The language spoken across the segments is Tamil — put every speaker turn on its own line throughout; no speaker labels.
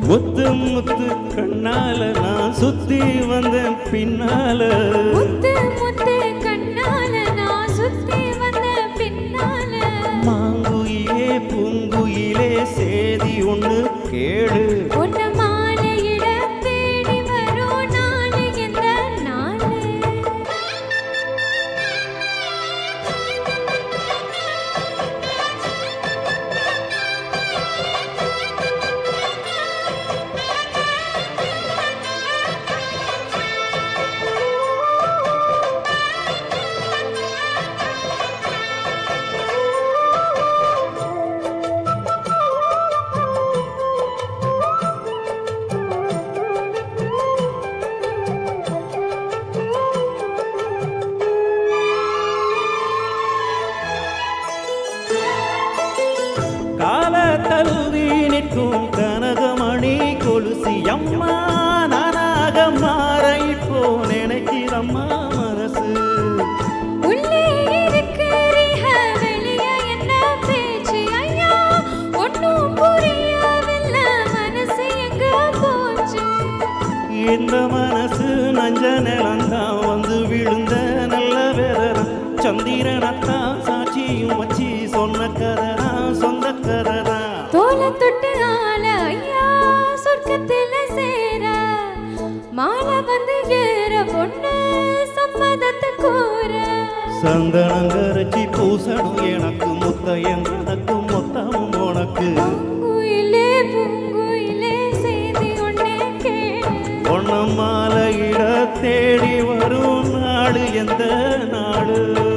முத்து முத்து கண்ணால நான் சுத்தி வந்தேன் பின்னால
முத்து முத்து கண்ணால நான் சுத்தி வந்த பின்னால
மாங்குயிலே பூங்குயிலே சேதி ஒண்ணு கேளு
உன்ன மாலையிட தேடி வரும் நாளு எந்த நாளு
கால தழுவி நிற்கும் கனகமணி கொலுசி அம்மா நானாக மாற இப்போ நினைக்கிறம்மா மனசு
உள்ளே இருக்கிறீக வெளிய என்ன பேச்சு ஐயா ஒன்னும் புரியவில்லை மனசு எங்க போச்சு
இந்த மனசு நஞ்ச நிலந்தான் வந்து விழுந்த நல்ல வேதனா சந்திரனத்தான் சாட்சியும் வச்சு சொன்ன கதனா சொந்த கதனா
தோலை தொட்டு ஆள ஐயா சொர்க்கத்தில சேர மாலை வந்து ஏற பொண்ணு சம்மதத்தை கோர
சந்தனம் கரைச்சி பூசணும் எனக்கு முத்த எனக்கு மொத்தமும் உனக்கு
பூங்குயிலே பூங்குயிலே செய்தி ஒன்னே கேளு
பொண்ண மாலையிட தேடி வரும் நாடு எந்த நாடு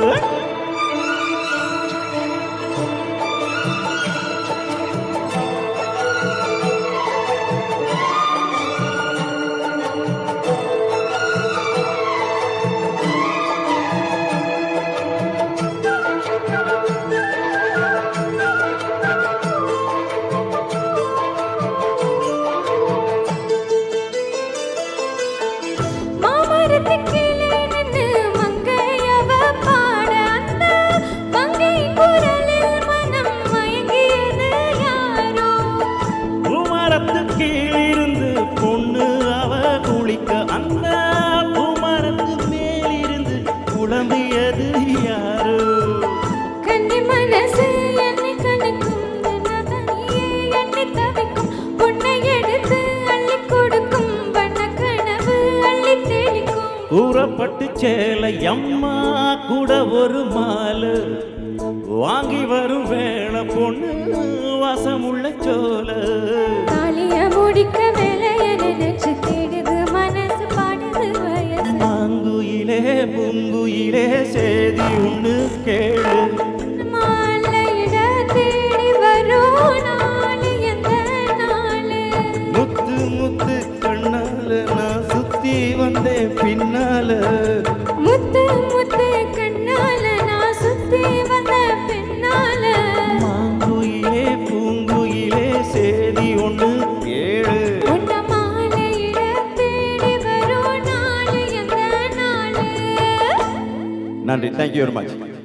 மாமரத்து கீழே நின்னு மங்கையவ பாட அந்த மங்கை குரலில் மனம் மயங்கியது யாரோ
பூமரத்து கீழிருந்து பொண்ணு அவ குளிக்க அந்த பூமரத்து மேலிருந்து குழம்பியது யாரு
கன்னி மனசு என்னை கணிக்கும் என்ன தனியே என்னை தவிக்கும் பொன்னை எடுத்து அள்ளி கொடுக்கும் வண்ண கனவு அள்ளி தெளிக்கும்
கூறப்பட்டு சேலை அம்மா கூட ஒரு மாலு வாங்கி வரும் வேளை பொண்ணு வாசமுள்ள சோல
தாலிய முடிக்க வேலைய நினைச்சு தேடுது மனசு பாடுது வயசு
மாங்குயிலே பூங்குயிலே சேதி ஒண்ணு கேளு
மாலையிட தேடி வரும் நாளு எந்த நாளு
முத்து முத்து கண்ணால நான் சுத்தி வந்தேன் பின்னால
முத்து முத்து கண்ணால நான் சுத்தி வந்த பின்னால
மாங்குயிலே பூங்குயிலே சேதி ஒண்ணு கேளு
உன்ன மாலையிட தேடி வரும் நாளு எந்த நாளு
நன்றி தேங்க்யூ வெரி மச்